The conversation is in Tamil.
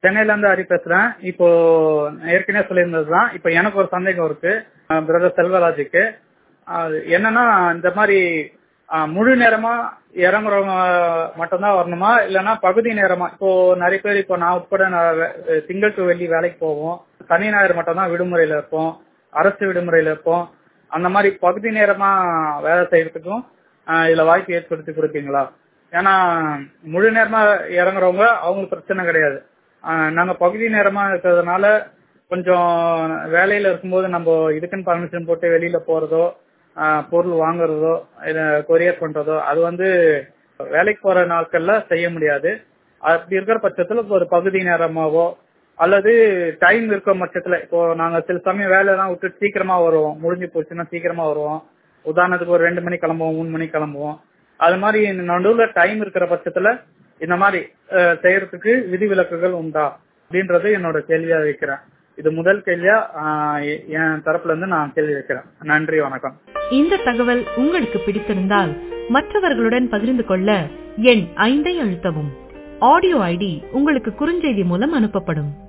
சென்னையில இருந்து ஹரி பேசுறேன் இப்போ ஏற்கனவே சொல்லியிருந்தது தான் இப்போ எனக்கு ஒரு சந்தேகம் இருக்கு பிரதர் செல்வராஜுக்கு அது என்னன்னா இந்த மாதிரி அஹ், முழு நேரமா இறங்குறவங்க மட்டும்தான் வரணுமா இல்லைன்னா பகுதி நேரமா இப்போ நிறைய பேர் இப்போ நான் உட்பட நான் வே- திங்கள் டு வெள்ளி வேலைக்கு போவோம் சனி ஞாயிறு மட்டும் தான் விடுமுறையில இருப்போம் அரசு விடுமுறையில இருப்போம் அந்த மாதிரி பகுதி நேரமா வேலை செய்யறதுக்கும் அஹ், இதுல வாய்ப்பு ஏற்படுத்தி கொடுப்பீங்களா ஏன்னா முழு நேரமா இறங்குறவங்க அவங்களுக்கு பிரச்சனை கிடையாது அஹ், நாங்க பகுதி நேரமா இருக்கிறதுனால கொஞ்சம் வேலையில இருக்கும்போது நம்ம இதுக்குன்னு பர்மிஷன் போட்டு வெளியில போறதோ ஆஹ் பொருள் வாங்குறதோ இல்ல கொரியர் பண்றதோ அது வந்து வேலைக்கு போற நாட்கள்ல செய்ய முடியாது அப்படி இருக்கிற பட்சத்துல இப்போ ஒரு பகுதி நேரமாவோ அல்லது டைம் இருக்கிற பட்சத்துல இப்போ நாங்க சில சமயம் வேலையெல்லாம் விட்டு சீக்கிரமா வருவோம் முடிஞ்சு போச்சுன்னா சீக்கிரமா வருவோம் உதாரணத்துக்கு ஒரு ரெண்டு மணி கிளம்புவோம் மூணு மணி கிளம்புவோம் அது மாதிரி நடுவுல டைம் இருக்கிற பட்சத்துல இந்த மாதிரி அஹ், செய்யறதுக்கு விதிவிலக்குகள் உண்டா அப்படின்றது என்னோட கேள்வியா வைக்கிறேன் இது முதல் கேள்வியா ஆஹ், எ- என் தரப்புல இருந்து நான் கேள்வி வைக்கிறேன் நன்றி வணக்கம் இந்த தகவல் உங்களுக்கு பிடித்திருந்தால் மற்றவர்களுடன் பகிர்ந்து கொள்ள எண் ஐந்தை அழுத்தவும் ஆடியோ ஐடி உங்களுக்கு குறுஞ்செய்தி மூலம் அனுப்பப்படும்